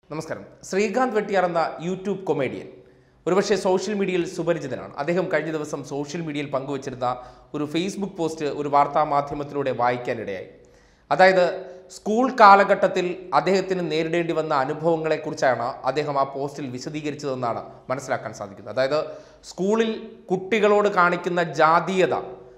നമസ്കാരം ശ്രീകാന്ത് വെട്ടിയാർ എന്ന YouTube comedian ഒരുപക്ഷെ സോഷ്യൽ മീഡിയയിൽ സുപരിചിതനാണ് അദ്ദേഹം കഴിഞ്ഞ ദിവസം സോഷ്യൽ മീഡിയയിൽ പങ്കുവച്ചിരുന്ന ഒരു ഫേസ്ബുക്ക് പോസ്റ്റ് ഒരു വാർത്താ മാധ്യമത്തിലൂടെ വായിക്കാനിടയായി അതായത് സ്കൂൾ കാലഘട്ടത്തിൽ അദ്ദേഹത്തിന് നേരിടേണ്ടി വന്ന അനുഭവങ്ങളെക്കുറിച്ചാണ് അദ്ദേഹം ആ പോസ്റ്റിൽ വിശദീകരിച്ചതെന്നാണ് മനസ്സിലാക്കാൻ സാധിക്കുന്നത് അതായത് സ്കൂളിൽ കുട്ടികളോട് കാണിക്കുന്ന ജാതീയത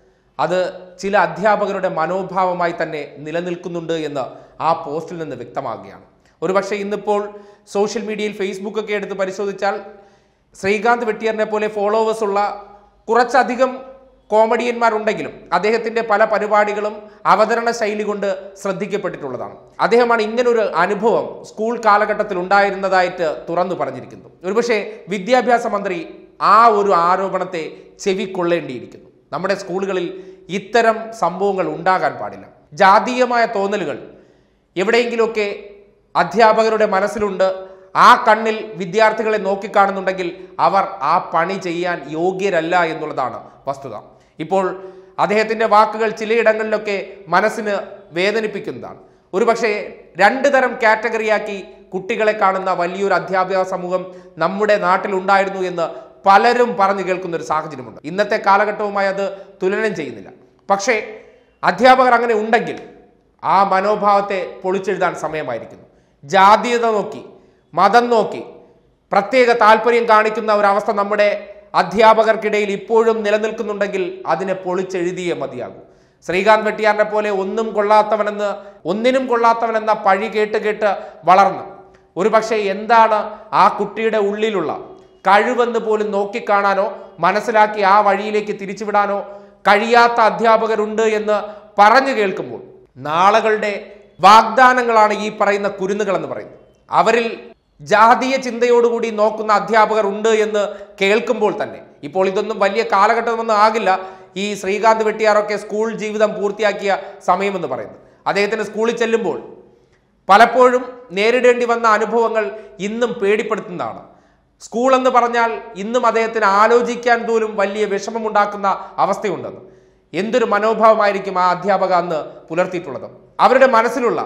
അത് ചില അധ്യാപകരുടെ മനോഭാവമായി തന്നെ നിലനിൽക്കുന്നുണ്ട് എന്ന് ആ പോസ്റ്റിൽ നിന്ന് വ്യക്തമാകുകയാണ് ഒരുപക്ഷെ ഇന്നിപ്പോൾ സോഷ്യൽ മീഡിയയിൽ ഫേസ്ബുക്ക് ഒക്കെ എടുത്ത് പരിശോധിച്ചാൽ ശ്രീകാന്ത് വെട്ടിയറിനെ പോലെ ഫോളോവേഴ്സ് ഉള്ള കുറച്ചധികം കോമഡിയന്മാരുണ്ടെങ്കിലും അദ്ദേഹത്തിന്റെ പല പരിപാടികളും അവതരണ ശൈലി കൊണ്ട് ശ്രദ്ധിക്കപ്പെട്ടിട്ടുള്ളതാണ് അദ്ദേഹമാണ് ഇങ്ങനൊരു അനുഭവം സ്കൂൾ കാലഘട്ടത്തിൽ ഉണ്ടായിരുന്നതായിട്ട് തുറന്നു പറഞ്ഞിരിക്കുന്നു ഒരുപക്ഷെ വിദ്യാഭ്യാസ മന്ത്രി ആ ഒരു ആരോപണത്തെ ചെവിക്കൊള്ളേണ്ടിയിരിക്കുന്നു നമ്മുടെ സ്കൂളുകളിൽ ഇത്തരം സംഭവങ്ങൾ ഉണ്ടാകാൻ പാടില്ല ജാതീയമായ തോന്നലുകൾ എവിടെയെങ്കിലുമൊക്കെ അധ്യാപകരുടെ മനസ്സിലുണ്ട് ആ കണ്ണിൽ വിദ്യാർത്ഥികളെ നോക്കിക്കാണുന്നുണ്ടെങ്കിൽ അവർ ആ പണി ചെയ്യാൻ യോഗ്യരല്ല എന്നുള്ളതാണ് വസ്തുത ഇപ്പോൾ അദ്ദേഹത്തിന്റെ വാക്കുകൾ ചിലയിടങ്ങളിലൊക്കെ മനസ്സിന് വേദനിപ്പിക്കുന്നതാണ് ഒരുപക്ഷെ രണ്ട് തരം കാറ്റഗറിയാക്കി കുട്ടികളെ കാണുന്ന വലിയൊരു അധ്യാപക സമൂഹം നമ്മുടെ നാട്ടിലുണ്ടായിരുന്നു എന്ന് പലരും പറഞ്ഞു കേൾക്കുന്ന ഒരു സാഹചര്യമുണ്ട് ഇന്നത്തെ കാലഘട്ടവുമായി അത് തുലനം ചെയ്യുന്നില്ല പക്ഷേ അധ്യാപകർ അങ്ങനെ ഉണ്ടെങ്കിൽ ആ മനോഭാവത്തെ പൊളിച്ചെഴുതാൻ സമയമായിരിക്കുന്നു ജാതീയത നോക്കി മതം നോക്കി പ്രത്യേക താല്പര്യം കാണിക്കുന്ന ഒരവസ്ഥ നമ്മുടെ അധ്യാപകർക്കിടയിൽ ഇപ്പോഴും നിലനിൽക്കുന്നുണ്ടെങ്കിൽ അതിനെ പൊളിച്ചെഴുതിയേ മതിയാകൂ ശ്രീകാന്ത് വെട്ടിയാറിനെ പോലെ ഒന്നും കൊള്ളാത്തവനെന്ന് ഒന്നിനും കൊള്ളാത്തവനെന്ന പഴി കേട്ട് കേട്ട് വളർന്നു ഒരുപക്ഷെ എന്താണ് ആ കുട്ടിയുടെ ഉള്ളിലുള്ള കഴിവെന്ന് പോലും നോക്കിക്കാണാനോ മനസ്സിലാക്കി ആ വഴിയിലേക്ക് തിരിച്ചുവിടാനോ കഴിയാത്ത അധ്യാപകരുണ്ട് എന്ന് പറഞ്ഞു കേൾക്കുമ്പോൾ നാളുകളുടെ വാഗ്ദാനങ്ങളാണ് ഈ പറയുന്ന കുരുന്നുകൾ എന്ന് പറയുന്നത് അവരിൽ ജാതീയ ചിന്തയോടുകൂടി നോക്കുന്ന അധ്യാപകർ ഉണ്ട് എന്ന് കേൾക്കുമ്പോൾ തന്നെ ഇപ്പോൾ ഇതൊന്നും വലിയ കാലഘട്ടമൊന്നും ആകില്ല ഈ ശ്രീകാന്ത് വെട്ടിയാറൊക്കെ സ്കൂൾ ജീവിതം പൂർത്തിയാക്കിയ സമയമെന്ന് പറയുന്നത് അദ്ദേഹത്തിന് സ്കൂളിൽ ചെല്ലുമ്പോൾ പലപ്പോഴും നേരിടേണ്ടി വന്ന അനുഭവങ്ങൾ ഇന്നും പേടിപ്പെടുത്തുന്നതാണ് സ്കൂൾ എന്ന് പറഞ്ഞാൽ ഇന്നും അദ്ദേഹത്തിന് ആലോചിക്കാൻ പോലും വലിയ വിഷമമുണ്ടാക്കുന്ന അവസ്ഥയുണ്ടെന്ന് എന്തൊരു മനോഭാവമായിരിക്കും ആ അധ്യാപക അന്ന് പുലർത്തിയിട്ടുള്ളത് അവരുടെ മനസ്സിലുള്ള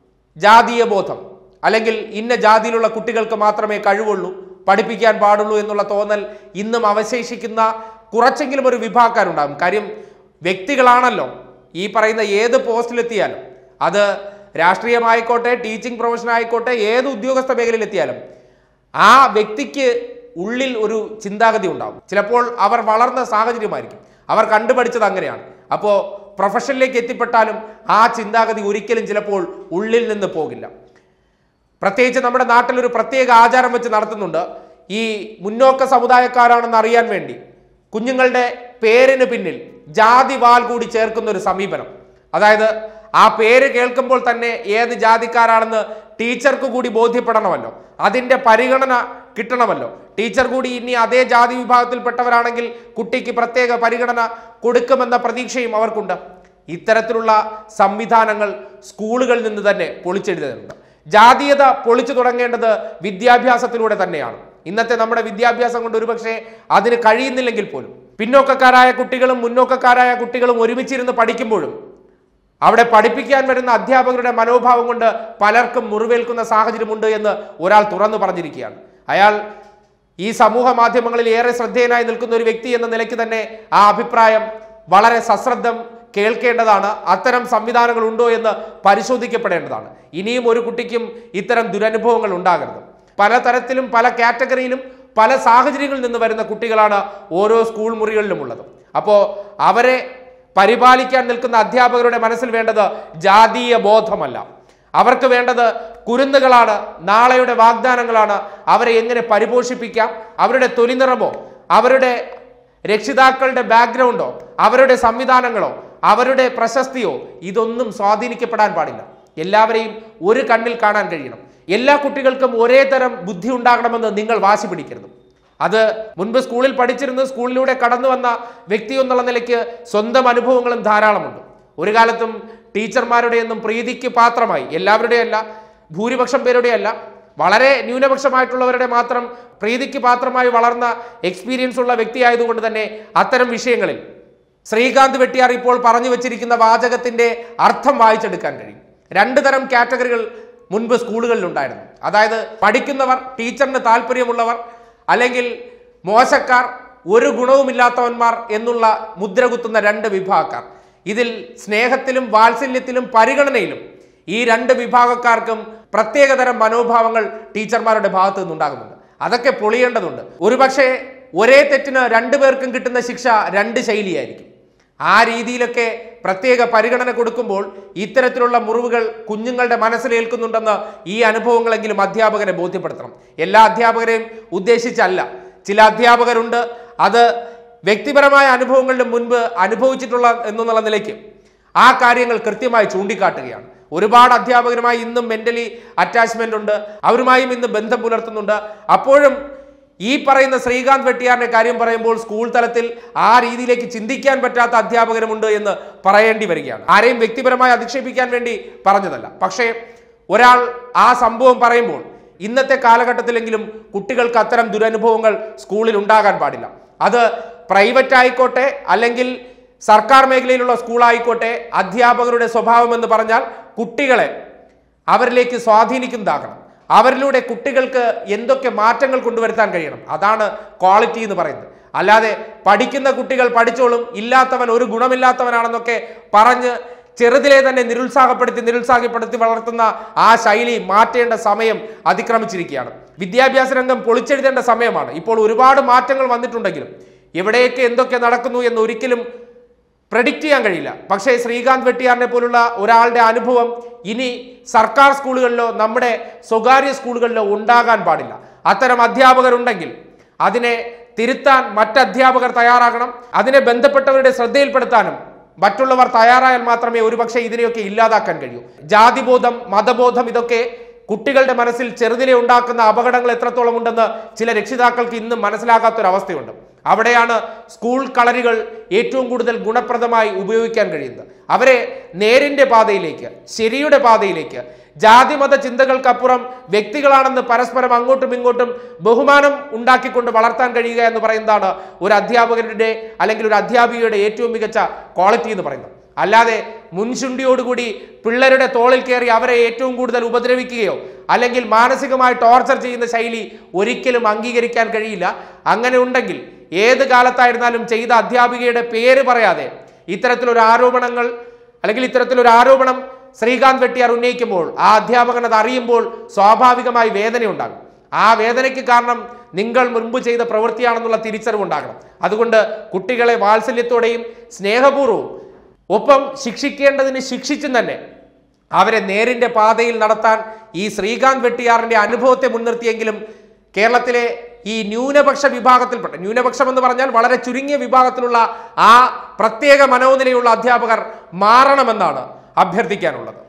ജാതീയ ബോധം അല്ലെങ്കിൽ ഇന്ന ജാതിയിലുള്ള കുട്ടികൾക്ക് മാത്രമേ കഴിവുള്ളൂ പഠിപ്പിക്കാൻ പാടുള്ളൂ എന്നുള്ള തോന്നൽ ഇന്നും അവശേഷിക്കുന്ന കുറച്ചെങ്കിലും ഒരു വിഭാഗക്കാരുണ്ടാകും കാര്യം വ്യക്തികളാണല്ലോ ഈ പറയുന്ന ഏത് പോസ്റ്റിലെത്തിയാലും അത് രാഷ്ട്രീയമായിക്കോട്ടെ ടീച്ചിങ് പ്രൊഫഷൻ ആയിക്കോട്ടെ ഏത് ഉദ്യോഗസ്ഥ മേഖലയിലെത്തിയാലും ആ വ്യക്തിക്ക് ഉള്ളിൽ ഒരു ചിന്താഗതി ഉണ്ടാകും ചിലപ്പോൾ അവർ വളർന്ന സാഹചര്യമായിരിക്കും അവർ കണ്ടുപഠിച്ചത് അങ്ങനെയാണ് അപ്പോൾ പ്രൊഫഷനിലേക്ക് എത്തിപ്പെട്ടാലും ആ ചിന്താഗതി ഒരിക്കലും ചിലപ്പോൾ ഉള്ളിൽ നിന്ന് പോകില്ല പ്രത്യേകിച്ച് നമ്മുടെ നാട്ടിൽ ഒരു പ്രത്യേക ആചാരം വെച്ച് നടത്തുന്നുണ്ട് ഈ മുന്നോക്ക സമുദായക്കാരാണെന്ന് അറിയാൻ വേണ്ടി കുഞ്ഞുങ്ങളുടെ പേരിന് പിന്നിൽ ജാതി വാൽ കൂടി ചേർക്കുന്ന ഒരു സമീപനം അതായത് ആ പേര് കേൾക്കുമ്പോൾ തന്നെ ഏത് ജാതിക്കാരാണെന്ന് ടീച്ചർക്ക് കൂടി ബോധ്യപ്പെടണമല്ലോ അതിൻ്റെ പരിഗണന കിട്ടണമല്ലോ ടീച്ചർ കൂടി ഇനി അതേ ജാതി വിഭാഗത്തിൽപ്പെട്ടവരാണെങ്കിൽ കുട്ടിക്ക് പ്രത്യേക പരിഗണന കൊടുക്കുമെന്ന പ്രതീക്ഷയും അവർക്കുണ്ട് ഇത്തരത്തിലുള്ള സംവിധാനങ്ങൾ സ്കൂളുകളിൽ നിന്ന് തന്നെ പൊളിച്ചെഴുതുന്നുണ്ട് ജാതീയത പൊളിച്ചു തുടങ്ങേണ്ടത് വിദ്യാഭ്യാസത്തിലൂടെ തന്നെയാണ് ഇന്നത്തെ നമ്മുടെ വിദ്യാഭ്യാസം കൊണ്ട് ഒരുപക്ഷെ അതിന് കഴിയുന്നില്ലെങ്കിൽ പോലും പിന്നോക്കക്കാരായ കുട്ടികളും മുന്നോക്കക്കാരായ കുട്ടികളും ഒരുമിച്ചിരുന്ന് പഠിക്കുമ്പോഴും അവിടെ പഠിപ്പിക്കാൻ വരുന്ന അധ്യാപകരുടെ മനോഭാവം കൊണ്ട് പലർക്കും മുറിവേൽക്കുന്ന സാഹചര്യമുണ്ട് എന്ന് ഒരാൾ തുറന്നു പറഞ്ഞിരിക്കുകയാണ് അയാൾ ഈ സമൂഹ മാധ്യമങ്ങളിൽ ഏറെ ശ്രദ്ധേയനായി നിൽക്കുന്ന ഒരു വ്യക്തി എന്ന നിലയ്ക്ക് തന്നെ ആ അഭിപ്രായം വളരെ സശ്രദ്ധം കേൾക്കേണ്ടതാണ് അത്തരം സംവിധാനങ്ങൾ ഉണ്ടോ എന്ന് പരിശോധിക്കപ്പെടേണ്ടതാണ് ഇനിയും ഒരു കുട്ടിക്കും ഇത്തരം ദുരനുഭവങ്ങൾ ഉണ്ടാകരുത് പലതരത്തിലും പല കാറ്റഗറിയിലും പല സാഹചര്യങ്ങളിൽ നിന്ന് വരുന്ന കുട്ടികളാണ് ഓരോ സ്കൂൾ മുറികളിലും ഉള്ളത് അപ്പോൾ അവരെ പരിപാലിക്കാൻ നിൽക്കുന്ന അധ്യാപകരുടെ മനസ്സിൽ വേണ്ടത് ജാതീയ ബോധമല്ല അവർക്ക് വേണ്ടത് കുരുന്നുകളാണ് നാളെയുടെ വാഗ്ദാനങ്ങളാണ് അവരെ എങ്ങനെ പരിപോഷിപ്പിക്കാം അവരുടെ തൊലിനിറമോ അവരുടെ രക്ഷിതാക്കളുടെ ബാക്ക്ഗ്രൗണ്ടോ അവരുടെ സംവിധാനങ്ങളോ അവരുടെ പ്രശസ്തിയോ ഇതൊന്നും സ്വാധീനിക്കപ്പെടാൻ പാടില്ല എല്ലാവരെയും ഒരു കണ്ണിൽ കാണാൻ കഴിയണം എല്ലാ കുട്ടികൾക്കും ഒരേ തരം ബുദ്ധി ഉണ്ടാകണമെന്ന് നിങ്ങൾ വാശി പിടിക്കരുത് അത് മുൻപ് സ്കൂളിൽ പഠിച്ചിരുന്ന് സ്കൂളിലൂടെ കടന്നു വന്ന വ്യക്തി എന്നുള്ള നിലയ്ക്ക് സ്വന്തം അനുഭവങ്ങളും ധാരാളമുണ്ട് ഒരു കാലത്തും ടീച്ചർമാരുടെയൊന്നും പ്രീതിക്ക് പാത്രമായി എല്ലാവരുടെയല്ല ഭൂരിപക്ഷം പേരുടെയല്ല വളരെ ന്യൂനപക്ഷമായിട്ടുള്ളവരുടെ മാത്രം പ്രീതിക്ക് പാത്രമായി വളർന്ന എക്സ്പീരിയൻസ് ഉള്ള വ്യക്തിയായതുകൊണ്ട് തന്നെ അത്തരം വിഷയങ്ങളിൽ ശ്രീകാന്ത് വെട്ടിയാർ ഇപ്പോൾ പറഞ്ഞു വച്ചിരിക്കുന്ന വാചകത്തിന്റെ അർത്ഥം വായിച്ചെടുക്കാൻ കഴിയും രണ്ട് തരം കാറ്റഗറികൾ മുൻപ് സ്കൂളുകളിൽ ഉണ്ടായിരുന്നു അതായത് പഠിക്കുന്നവർ ടീച്ചറിന് താല്പര്യമുള്ളവർ അല്ലെങ്കിൽ മോശക്കാർ ഒരു ഗുണവുമില്ലാത്തവന്മാർ എന്നുള്ള മുദ്ര കുത്തുന്ന രണ്ട് വിഭാഗക്കാർ ഇതിൽ സ്നേഹത്തിലും വാത്സല്യത്തിലും പരിഗണനയിലും ഈ രണ്ട് വിഭാഗക്കാർക്കും പ്രത്യേകതരം മനോഭാവങ്ങൾ ടീച്ചർമാരുടെ ഭാഗത്തു നിന്നുണ്ടാകുന്നുണ്ട് അതൊക്കെ പൊളിയേണ്ടതുണ്ട് ഒരുപക്ഷെ ഒരേ തെറ്റിന് രണ്ടുപേർക്കും കിട്ടുന്ന ശിക്ഷ രണ്ട് ശൈലിയായിരിക്കും ആ രീതിയിലൊക്കെ പ്രത്യേക പരിഗണന കൊടുക്കുമ്പോൾ ഇത്തരത്തിലുള്ള മുറിവുകൾ കുഞ്ഞുങ്ങളുടെ മനസ്സിലേൽക്കുന്നുണ്ടെന്ന് ഈ അനുഭവങ്ങളെങ്കിലും അധ്യാപകരെ ബോധ്യപ്പെടുത്തണം എല്ലാ അധ്യാപകരെയും ഉദ്ദേശിച്ചല്ല ചില അധ്യാപകരുണ്ട് അത് വ്യക്തിപരമായ അനുഭവങ്ങളുടെ മുൻപ് അനുഭവിച്ചിട്ടുള്ള എന്നുള്ള നിലയ്ക്ക് ആ കാര്യങ്ങൾ കൃത്യമായി ചൂണ്ടിക്കാട്ടുകയാണ് ഒരുപാട് അധ്യാപകരുമായി ഇന്നും മെന്റലി അറ്റാച്ച്മെന്റ് ഉണ്ട് അവരുമായും ഇന്ന് ബന്ധം പുലർത്തുന്നുണ്ട് അപ്പോഴും ഈ പറയുന്ന ശ്രീകാന്ത് വെട്ടിയാറിന്റെ കാര്യം പറയുമ്പോൾ സ്കൂൾ തലത്തിൽ ആ രീതിയിലേക്ക് ചിന്തിക്കാൻ പറ്റാത്ത അധ്യാപകരുമുണ്ട് എന്ന് പറയേണ്ടി വരികയാണ് ആരെയും വ്യക്തിപരമായി അധിക്ഷേപിക്കാൻ വേണ്ടി പറഞ്ഞതല്ല പക്ഷേ ഒരാൾ ആ സംഭവം പറയുമ്പോൾ ഇന്നത്തെ കാലഘട്ടത്തിലെങ്കിലും കുട്ടികൾക്ക് അത്തരം ദുരനുഭവങ്ങൾ സ്കൂളിൽ ഉണ്ടാകാൻ പാടില്ല അത് പ്രൈവറ്റ് ആയിക്കോട്ടെ അല്ലെങ്കിൽ സർക്കാർ മേഖലയിലുള്ള സ്കൂളായിക്കോട്ടെ അധ്യാപകരുടെ സ്വഭാവം എന്ന് പറഞ്ഞാൽ കുട്ടികളെ അവരിലേക്ക് സ്വാധീനിക്കുന്നതാകണം അവരിലൂടെ കുട്ടികൾക്ക് എന്തൊക്കെ മാറ്റങ്ങൾ കൊണ്ടുവരുത്താൻ കഴിയണം അതാണ് ക്വാളിറ്റി എന്ന് പറയുന്നത് അല്ലാതെ പഠിക്കുന്ന കുട്ടികൾ പഠിച്ചോളും ഇല്ലാത്തവൻ ഒരു ഗുണമില്ലാത്തവനാണെന്നൊക്കെ പറഞ്ഞ് ചെറുതിലെ തന്നെ നിരുത്സാഹപ്പെടുത്തി നിരുത്സാഹപ്പെടുത്തി വളർത്തുന്ന ആ ശൈലി മാറ്റേണ്ട സമയം അതിക്രമിച്ചിരിക്കുകയാണ് വിദ്യാഭ്യാസ രംഗം പൊളിച്ചെഴുതേണ്ട സമയമാണ് ഇപ്പോൾ ഒരുപാട് മാറ്റങ്ങൾ വന്നിട്ടുണ്ടെങ്കിലും എവിടെയൊക്കെ എന്തൊക്കെ നടക്കുന്നു എന്ന് ഒരിക്കലും പ്രഡിക്റ്റ് ചെയ്യാൻ കഴിയില്ല പക്ഷേ ശ്രീകാന്ത് വെട്ടിയാറിനെ പോലുള്ള ഒരാളുടെ അനുഭവം ഇനി സർക്കാർ സ്കൂളുകളിലോ നമ്മുടെ സ്വകാര്യ സ്കൂളുകളിലോ ഉണ്ടാകാൻ പാടില്ല അത്തരം അധ്യാപകരുണ്ടെങ്കിൽ അതിനെ തിരുത്താൻ മറ്റ് അധ്യാപകർ തയ്യാറാകണം അതിനെ ബന്ധപ്പെട്ടവരുടെ ശ്രദ്ധയിൽപ്പെടുത്താനും മറ്റുള്ളവർ തയ്യാറായാൽ മാത്രമേ ഒരുപക്ഷെ ഇതിനെയൊക്കെ ഇല്ലാതാക്കാൻ കഴിയൂ ജാതിബോധം മതബോധം ഇതൊക്കെ കുട്ടികളുടെ മനസ്സിൽ ചെറുതിലെ ഉണ്ടാക്കുന്ന അപകടങ്ങൾ എത്രത്തോളം ഉണ്ടെന്ന് ചില രക്ഷിതാക്കൾക്ക് ഇന്നും മനസ്സിലാകാത്തൊരവസ്ഥയുണ്ട് അവിടെയാണ് സ്കൂൾ കളരികൾ ഏറ്റവും കൂടുതൽ ഗുണപ്രദമായി ഉപയോഗിക്കാൻ കഴിയുന്നത് അവരെ നേരിന്റെ പാതയിലേക്ക് ശരിയുടെ പാതയിലേക്ക് ജാതിമത ചിന്തകൾക്കപ്പുറം വ്യക്തികളാണെന്ന് പരസ്പരം അങ്ങോട്ടും ഇങ്ങോട്ടും ബഹുമാനം ഉണ്ടാക്കിക്കൊണ്ട് വളർത്താൻ കഴിയുക എന്ന് പറയുന്നതാണ് ഒരു അധ്യാപകരുടെ അല്ലെങ്കിൽ ഒരു അധ്യാപികയുടെ ഏറ്റവും മികച്ച ക്വാളിറ്റി എന്ന് പറയുന്നത് അല്ലാതെ മുൻശുണ്ടിയോടുകൂടി പിള്ളേരുടെ തോളിൽ കയറി അവരെ ഏറ്റവും കൂടുതൽ ഉപദ്രവിക്കുകയോ അല്ലെങ്കിൽ മാനസികമായി ടോർച്ചർ ചെയ്യുന്ന ശൈലി ഒരിക്കലും അംഗീകരിക്കാൻ കഴിയില്ല അങ്ങനെ ഉണ്ടെങ്കിൽ ഏത് കാലത്തായിരുന്നാലും ചെയ്ത അധ്യാപികയുടെ പേര് പറയാതെ ഇത്തരത്തിലൊരു ആരോപണങ്ങൾ അല്ലെങ്കിൽ ഇത്തരത്തിലൊരു ആരോപണം ശ്രീകാന്ത് വെട്ടിയാർ ഉന്നയിക്കുമ്പോൾ ആ അധ്യാപകൻ അത് അറിയുമ്പോൾ സ്വാഭാവികമായി വേദനയുണ്ടാകും ആ വേദനയ്ക്ക് കാരണം നിങ്ങൾ മുൻപ് ചെയ്ത പ്രവൃത്തിയാണെന്നുള്ള തിരിച്ചറിവുണ്ടാകണം അതുകൊണ്ട് കുട്ടികളെ വാത്സല്യത്തോടെയും സ്നേഹപൂർവ്വവും ഒപ്പം ശിക്ഷിക്കേണ്ടതിന് ശിക്ഷിച്ചും തന്നെ അവരെ നേരിന്റെ പാതയിൽ നടത്താൻ ഈ ശ്രീകാന്ത് വെട്ടിയാറിന്റെ അനുഭവത്തെ മുൻനിർത്തിയെങ്കിലും കേരളത്തിലെ ഈ ന്യൂനപക്ഷ വിഭാഗത്തിൽപ്പെട്ട ന്യൂനപക്ഷം എന്ന് പറഞ്ഞാൽ വളരെ ചുരുങ്ങിയ വിഭാഗത്തിലുള്ള ആ പ്രത്യേക മനോനിലയുള്ള അധ്യാപകർ മാറണമെന്നാണ് അഭ്യർത്ഥിക്കാനുള്ളത്